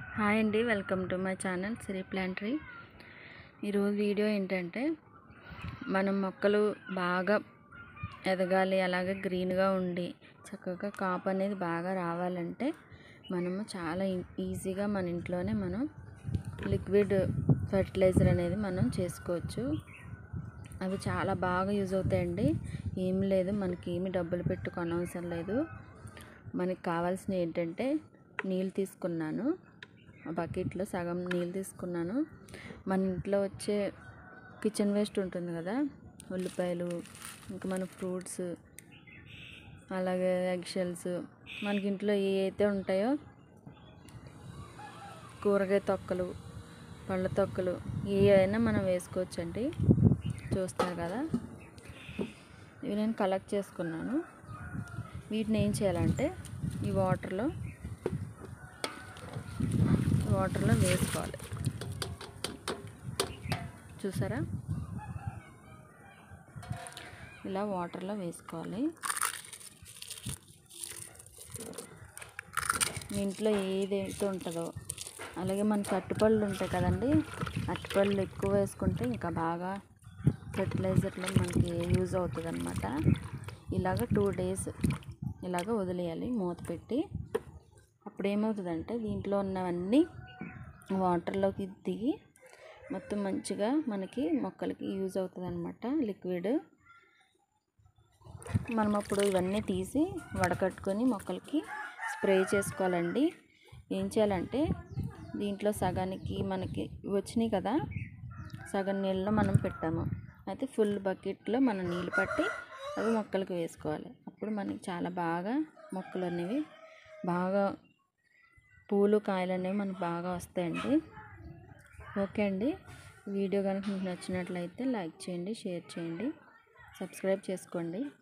hi అండి welcome to my channel Siri ప్లాంటరీ ఈరోజు వీడియో ఏంటంటే మనం మొక్కలు బాగా ఎదగాలి అలాగే గ్రీన్గా ఉండి చక్కగా కాపు అనేది బాగా రావాలంటే మనము చాలా ఈ- ఈజీగా మన ఇంట్లోనే మనం లిక్విడ్ ఫెర్టిలైజర్ అనేది మనం చేసుకోవచ్చు అవి చాలా బాగా యూజ్ అవుతాయండి ఏం లేదు మనకి ఏమి డబ్బులు పెట్టి కొనవసరం లేదు మనకి కావాల్సిన ఏంటంటే నీళ్ళు తీసుకున్నాను ఆ బకెట్లో సగం నీళ్ళు తీసుకున్నాను మన ఇంట్లో వచ్చే కిచెన్ వేస్ట్ ఉంటుంది కదా ఉల్లిపాయలు ఇంకా మన ఫ్రూట్స్ అలాగే ఎగ్ షెల్స్ మనకి ఇంట్లో ఏ అయితే ఉంటాయో కూరగాయ తొక్కలు పళ్ళ తొక్కలు ఏ అయినా మనం వేసుకోవచ్చండి చూస్తారు కదా ఇవి నేను కలెక్ట్ చేసుకున్నాను వీటిని ఏం చేయాలంటే ఈ వాటర్లో ఈ వాటర్లో వేసుకోవాలి చూసారా ఇలా వాటర్లో వేసుకోవాలి మీ ఇంట్లో ఏదైతే ఉంటుందో అలాగే మనకి అట్టుపళ్ళు ఉంటాయి కదండి అట్టుపళ్ళు ఎక్కువ వేసుకుంటే ఇంకా బాగా ఫెర్టిలైజర్లో మనకి యూజ్ అవుతుంది అనమాట ఇలాగ టూ డేస్ ఇలాగ వదిలేయాలి మూత పెట్టి అప్పుడు ఏమవుతుందంటే దీంట్లో ఉన్నవన్నీ వాటర్లోకి దిగి మొత్తం మంచిగా మనకి మొక్కలకి యూజ్ అవుతుంది అనమాట లిక్విడ్ మనం అప్పుడు ఇవన్నీ తీసి వడకట్టుకొని మొక్కలకి స్ప్రే చేసుకోవాలండి ఏం చేయాలంటే దీంట్లో సగానికి మనకి వచ్చినాయి కదా సగం నీళ్ళలో మనం పెట్టాము అయితే ఫుల్ బకెట్లో మనం నీళ్ళు పట్టి అవి మొక్కలకి వేసుకోవాలి అప్పుడు మనకి చాలా బాగా మొక్కలు అనేవి బాగా పూలు కాయలు అనేవి మనకు బాగా వస్తాయండి ఓకే అండి వీడియో కనుక మీకు నచ్చినట్లయితే లైక్ చేయండి షేర్ చేయండి సబ్స్క్రైబ్ చేసుకోండి